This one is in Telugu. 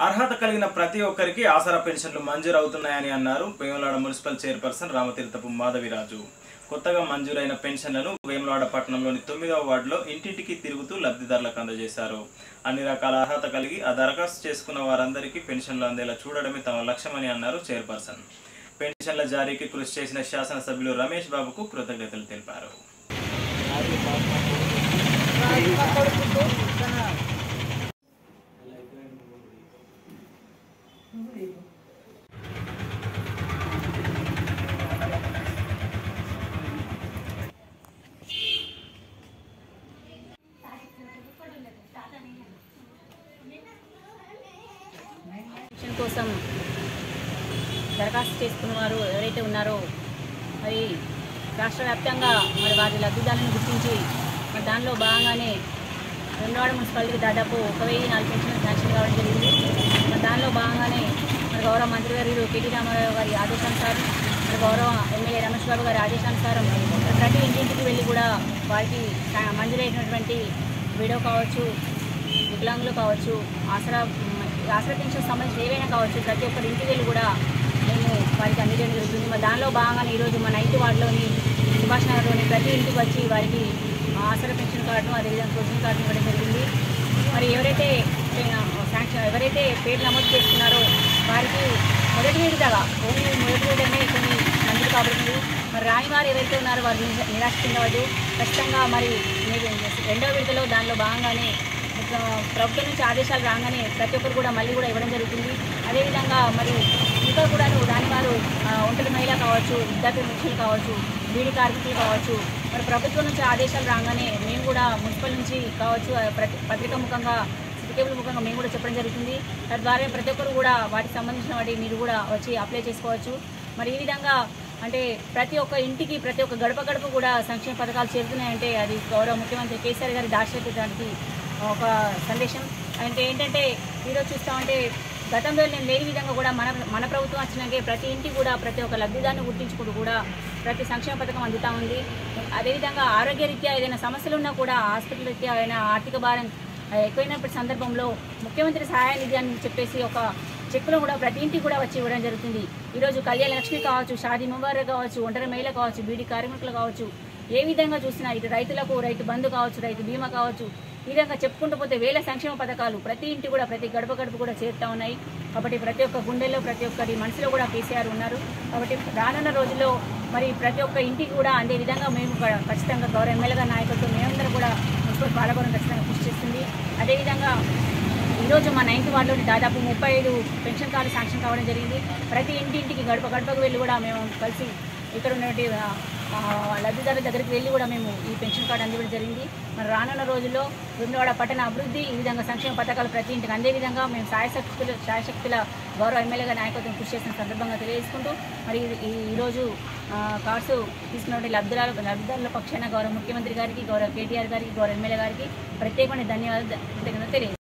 అర్హత కలిగిన ప్రతి ఒక్కరికి ఆసరా పెన్షన్లు మంజూరు అవుతున్నాయని అన్నారు వేములవాడ మున్సిపల్ చైర్పర్సన్ రామతీర్థపు మాధవిరాజు కొత్తగా మంజూరైన పెన్షన్లను వేములవాడ పట్టణంలోని తొమ్మిదవ వార్డులో ఇంటింటికి తిరుగుతూ లబ్ధిదారులకు అందజేశారు అన్ని రకాల అర్హత కలిగి ఆ దరఖాస్తు చేసుకున్న వారందరికీ పెన్షన్లు అందేలా చూడడమే తమ లక్ష్యమని అన్నారు చైర్పర్సన్ పెన్షన్ల జారీకి కృషి చేసిన శాసనసభ్యులు రమేష్ బాబుకు కృతజ్ఞతలు తెలిపారు పెన్షన్ కోసం దరఖాస్తు చేసుకున్న వారు ఎవరైతే ఉన్నారో మరి రాష్ట్ర వ్యాప్తంగా మరి వారి లబ్ధిదారులను గుర్తించి మరి దానిలో భాగంగానే రెండవాడ మున్సిపాలిటీకి దాదాపు ఒక వెయ్యి నాలుగు పెన్షన్ శాంక్షన్ కావడం జరిగింది మరి దానిలో భాగంగానే మరి గౌరవ మంత్రి గారు కేటీ రామారావు గారి ఆదేశానుసారం మరి గౌరవ ఎమ్మెల్యే రమేష్ బాబు గారి ఆదేశానుసారం మరి ప్రతి ఇంటింటికి వెళ్ళి కూడా వారికి సా- మంజూరైనటువంటి వీడియో కావచ్చు వికలాంగులు కావచ్చు ఆసరా ఆసరా పెన్షన్ సంబంధించి ఏవైనా కావచ్చు ప్రతి ఒక్కరి ఇంటికి వెళ్ళి కూడా మేము వారికి అందజేయడం జరుగుతుంది మరి దానిలో భాగంగానే ఈరోజు మన ఐదు వార్డులోని సుభాష్ నగర్లోని ప్రతి ఇంటికి వచ్చి వారికి ఆసరా పెన్షన్ కార్డును అదేవిధంగా ప్రోటీన్ కార్డును ఇవ్వడం జరిగింది మరి ఎవరైతే శాంక్షన్ ఎవరైతే పేర్లు నమోదు చేసుకున్నారో వారికి మొదటి విడతగా ఓన్లీ మొదటి విడతనే కొన్ని మందులు కాబడుతుంది మరి రాని వారు ఎవరైతే ఉన్నారో వారు నిరా- నిరాశ చెందవద్దు ఖచ్చితంగా మరి మీరు రెండో విడతలో దానిలో భాగంగానే ఇక ప్రభుత్వం నుంచి ఆదేశాలు రాగానే ప్రతి ఒక్కరు కూడా మళ్ళీ కూడా ఇవ్వడం జరుగుతుంది అదేవిధంగా మరి ఇంకా కూడా దాని వారు ఆ, ఒంటరి మహిళ కావచ్చు విద్యార్థి ముఖ్యులు కావచ్చు బీడీ కార్మికులు కావచ్చు మరి ప్రభుత్వం నుంచి ఆదేశాలు రాగానే మేము కూడా మున్సిపల్ నుంచి కావచ్చు ఆ, ప్రతి పత్రికా ముఖంగా సిటికేబుల్ ముఖంగా మేము కూడా చెప్పడం జరుగుతుంది తద్వారా ప్రతి ఒక్కరు కూడా వాటికి సంబంధించిన వాటి మీరు కూడా వచ్చి అప్లై చేసుకోవచ్చు మరి ఈ విధంగా అంటే ప్రతి ఒక్క ఇంటికి ప్రతి ఒక్క గడప గడప కూడా సంక్షేమ పథకాలు చేరుతున్నాయంటే అది గౌరవ ముఖ్యమంత్రి కేసీఆర్ గారి దాశరథి దానికి ఒక సందేశం అంటే ఏంటంటే ఈరోజు చూస్తామంటే గతంలో నేను లేని విధంగా కూడా మన మన ప్రభుత్వం వచ్చినాకే ప్రతి ఇంటికి కూడా ప్రతి ఒక్క లబ్ధిదారుని గుర్తించుకుంటూ కూడా ప్రతి సంక్షేమ పథకం అందుతూ ఉంది అదేవిధంగా ఆరోగ్య రీత్యా ఏదైనా సమస్యలు ఉన్నా కూడా హాస్పిటల్ రీత్యా ఏదైనా ఆర్థిక భారం ఆ, ఎక్కువైనప్పటి సందర్భంలో ముఖ్యమంత్రి సహాయ నిధి అని చెప్పేసి ఒక చెక్కులు కూడా ప్రతి ఇంటికి కూడా వచ్చి ఇవ్వడం జరుగుతుంది ఈరోజు కళ్యాణ లక్ష్మి కావచ్చు షాదీ ముబారక్ కావచ్చు ఒంటరి మహిళ కావచ్చు బీడీ కార్మికులు కావచ్చు ఏ విధంగా చూసినా ఇటు రైతులకు రైతు బంధు కావచ్చు రైతు బీమా కావచ్చు ఈ విధంగా చెప్పుకుంటూ పోతే వేల సంక్షేమ పథకాలు ప్రతి ఇంటి కూడా ప్రతి గడప గడప కూడా చేరుతా ఉన్నాయి కాబట్టి ప్రతి ఒక్క గుండెల్లో ప్రతి ఒక్కరి మనసులో కూడా కేసీఆర్ ఉన్నారు కాబట్టి రానున్న రోజుల్లో మరి ప్రతి ఒక్క ఇంటికి కూడా అందే విధంగా మేము కూడా ఖచ్చితంగా గౌరవ ఎమ్మెల్యేగా నాయకులతో మేమందరం కూడా మున్సిపల్ పాలకవర్గం ఖచ్చితంగా కృషి చేస్తుంది అదేవిధంగా ఈరోజు మా నైన్త్ వార్డులోని దాదాపు ముప్పై ఐదు పెన్షన్ కార్డు శాంక్షన్ కావడం జరిగింది ప్రతి ఇంటింటికి గడప గడపకు వెళ్ళి కూడా మేము కలిసి ఇక్కడ ఉన్నటువంటి ఆ, ఆ, లబ్ధిదారుల దగ్గరికి వెళ్ళి కూడా మేము ఈ పెన్షన్ కార్డు అందివ్వడం జరిగింది మరి రానున్న రోజుల్లో గుండెవాడ పట్టణ అభివృద్ధి ఈ విధంగా సంక్షేమ పథకాలు ప్రతి ఇంటికి అందే విధంగా మేము సాయశక్తుల సాయశక్తుల గౌరవ ఎమ్మెల్యేగా నాయకత్వం కృషి చేసిన సందర్భంగా తెలియజేసుకుంటూ మరి ఈ ఈరోజు ఆ, కార్డ్స్ తీసుకున్న లబ్ధిదారుల లబ్ధిదారుల పక్షాన గౌరవ ముఖ్యమంత్రి గారికి గౌరవ కేటీఆర్ గారికి గౌరవ ఎమ్మెల్యే గారికి ప్రత్యేకమైన ధన్యవాదాలు తెలియజేస్తాను